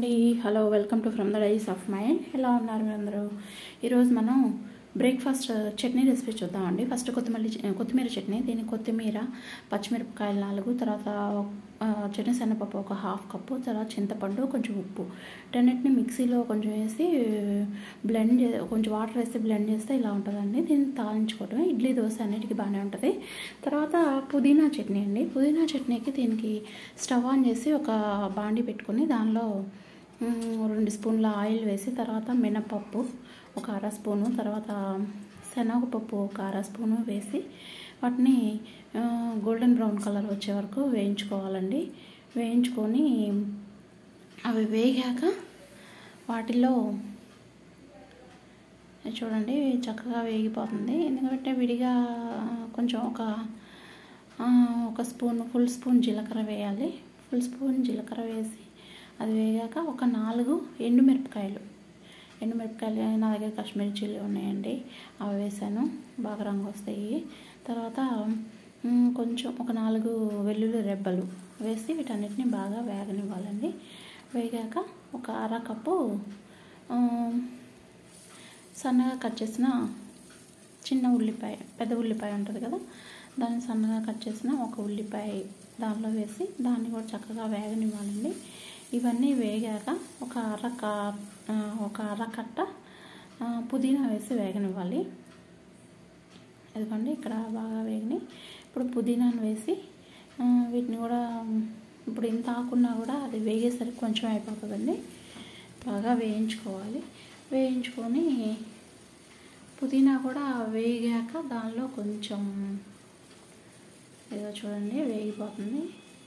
అండి hello welcome to from the dice of mind ఎలా ఉన్నారు మీరు అందరూ ఈరోజు మనం బ్రేక్ఫాస్ట్ చట్నీ రెసిపీ చూద్దామండి ఫస్ట్ కొత్తిమీర కొత్తిమీర చట్నీ దీనికి కొత్తిమీర పచ్చిమిరపకాయలు నాలుగు తర్వాత ఆ, చట్నీ శనగపప్పు ఒక హాఫ్ కప్పు తర్వాత చింతపండు కొంచెం ఉప్పు వీటన్నిటిని మిక్సీలో కొంచెం వేసి బ్లెండ్ చే కొంచెం వాటర్ వేసి బ్లెండ్ చేస్తే ఇలా ఉంటుందండి దీన్ని తాలించుకోవటమే ఇడ్లీ దోశ అన్నిటికీ బాగానే ఉంటుంది తర్వాత పుదీనా చట్నీ అండి పుదీనా చట్నీకి దీనికి స్టవ్ ఆన్ చేసి ఒక బాండి పెట్టుకొని దానిలో మ్, రెండు స్పూన్ల ఆయిల్ వేసి తర్వాత మినపప్పు ఒక అర స్పూను తర్వాత శనగపప్పు ఒక అర స్పూను వేసి వాటిని ఆ, గోల్డెన్ బ్రౌన్ కలర్ వచ్చే వరకు వేయించుకోవాలండి వేయించుకొని అవి వేగాక వాటిలో ఇది చూడండి చక్కగా వేగిపోతుంది ఎందుకంటే విడిగా కొంచెం ఒక ఆ, ఒక స్పూన్ ఫుల్ స్పూన్ జీలకర్ర వేయాలి ఫుల్ స్పూన్ జీలకర్ర వేసి అది వేగాక ఒక నాలుగు ఎండుమిరపకాయలు ఎండుమిరపకాయలు నా దగ్గర కాశ్మీరీ చిల్లీ ఉన్నాయండి అవి వేసాను బాగా రంగు వస్తాయి తర్వాత మ్, కొంచెం ఒక నాలుగు వెల్లుల్లి రెబ్బలు వేసి వీటన్నిటిని బాగా వేగనివ్వాలండి వేగాక ఒక అర కప్పు ఆ, సన్నగా కట్ చేసిన చిన్న ఉల్లిపాయ పెద్ద ఉల్లిపాయ ఉంటుంది కదా దాన్ని సన్నగా కట్ చేసిన ఒక ఉల్లిపాయ దానిలో వేసి దాన్ని కూడా చక్కగా వేగనివ్వాలండి ఇవన్నీ వేగాక ఒక అర కా- ఆ, ఒక అర కట్ట ఆ, పుదీనా వేసి వేగనివ్వాలి ఎందుకండి ఇక్కడ బాగా వేగినాయి ఇప్పుడు పుదీనాను వేసి ఆ, వీటిని కూడా ఇప్పుడు ఇంత ఆకున్నా కూడా అది వేగేసరికి కొంచెం అయిపోతుందండి బాగా వేయించుకోవాలి వేయించుకొని పుదీనా కూడా వేగాక దానిలో కొంచెం ఏదో చూడండి వేగిపోతుంది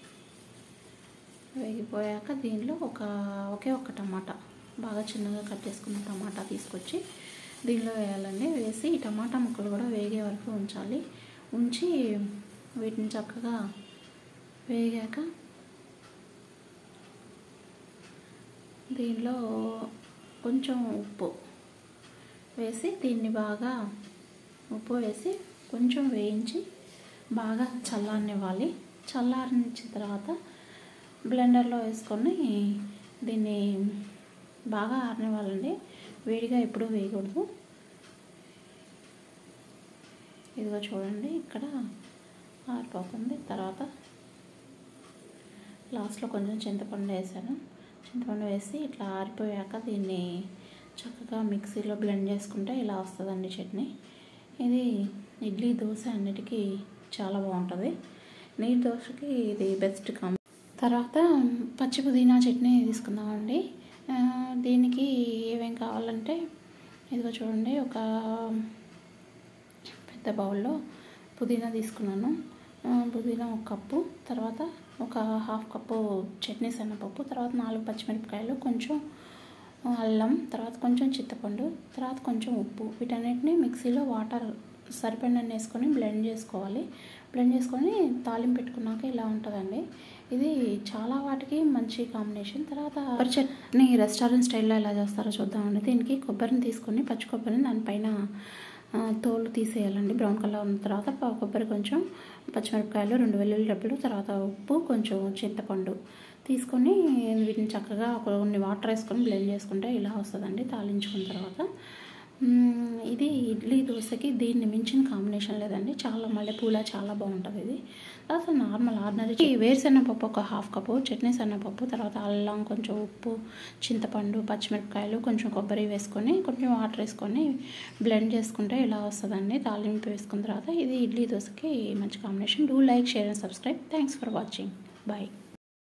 వేగిపోయాక దీనిలో ఒక ఒకే ఒక టమాటా బాగా చిన్నగా కట్ చేసుకున్న టమాటా తీసుకొచ్చి దీనిలో వేయాలండి వేసి ఈ టమాటా ముక్కలు కూడా వేగే వరకు ఉంచాలి ఉంచి వీటిని చక్కగా వేగాక దీనిలో కొంచెం ఉప్పు వేసి దీన్ని బాగా ఉప్పు వేసి కొంచెం వేయించి బాగా చల్లారనివ్వాలి చల్లారనిచ్చిన తర్వాత బ్లెండర్లో వేసుకొని దీన్ని బాగా ఆరనివ్వాలండి వేడిగా ఎప్పుడూ వేయకూడదు ఇదిగో చూడండి ఇక్కడ ఆరిపోతుంది తర్వాత లాస్ట్లో కొంచెం చింతపండు వేసాను చింతపండు వేసి ఇట్లా ఆరిపోయాక దీన్ని చక్కగా మిక్సీలో బ్లెండ్ చేసుకుంటే ఇలా వస్తుందండి చట్నీ ఇది ఇడ్లీ దోశ అన్నిటికీ చాలా బాగుంటుంది నీరు దోశకి ఇది బెస్ట్ కాంబి తర్వాత పచ్చి పుదీనా చట్నీ తీసుకుందామండి ఆ, దీనికి ఏమేం కావాలంటే ఇదిగో చూడండి ఒక పెద్ద బౌల్లో పుదీనా తీసుకున్నాను ఆ, పుదీనా ఒక కప్పు తర్వాత ఒక హాఫ్ కప్పు చట్నీ శనగపప్పు తర్వాత నాలుగు పచ్చిమిరపకాయలు కొంచెం అల్లం తర్వాత కొంచెం చింతపండు తర్వాత కొంచెం ఉప్పు వీటన్నిటిని మిక్సీలో వాటర్ సరిపడినన్ని వేసుకొని బ్లెండ్ చేసుకోవాలి బ్లెండ్ చేసుకొని తాలింపు పెట్టుకున్నాక ఇలా ఉంటుందండి ఇది చాలా వాటికి మంచి కాంబినేషన్ తర్వాత కొబ్బరి చట్నీ రెస్టారెంట్ స్టైల్లో ఎలా చేస్తారో చూద్దామండి దీనికి కొబ్బరిని తీసుకొని పచ్చి కొబ్బరిని దానిపైన ఆ, తోలు తీసేయాలండి బ్రౌన్ కలర్ ఉన్న తర్వాత ప- కొబ్బరి కొంచెం పచ్చిమిరపకాయలు రెండు వెల్లుల్లి డబ్బులు తర్వాత ఉప్పు కొంచెం చింతపండు తీసుకొని వీటిని చక్కగా ఒక కొన్ని వాటర్ వేసుకొని బ్లెండ్ చేసుకుంటే ఇలా వస్తుందండి తాలించుకున్న తర్వాత మ్మ్, ఇది ఇడ్లీ దోశకి దీన్ని మించిన కాంబినేషన్ లేదండి చాలా మల్లెపూల చాలా బాగుంటుంది ఇది తర్వాత నార్మల్ ఆర్డినరీ వేరుశెనగపప్పు ఒక హాఫ్ కప్పు చట్నీ శనగపప్పు తర్వాత అల్లం కొంచెం ఉప్పు చింతపండు పచ్చిమిరపకాయలు కొంచెం కొబ్బరి వేసుకొని కొంచెం వాటర్ వేసుకొని బ్లెండ్ చేసుకుంటే ఇలా వస్తుందండి తాలింపు వేసుకున్న తర్వాత ఇది ఇడ్లీ దోశకి మంచి combination do like share and subscribe thanks for watching bye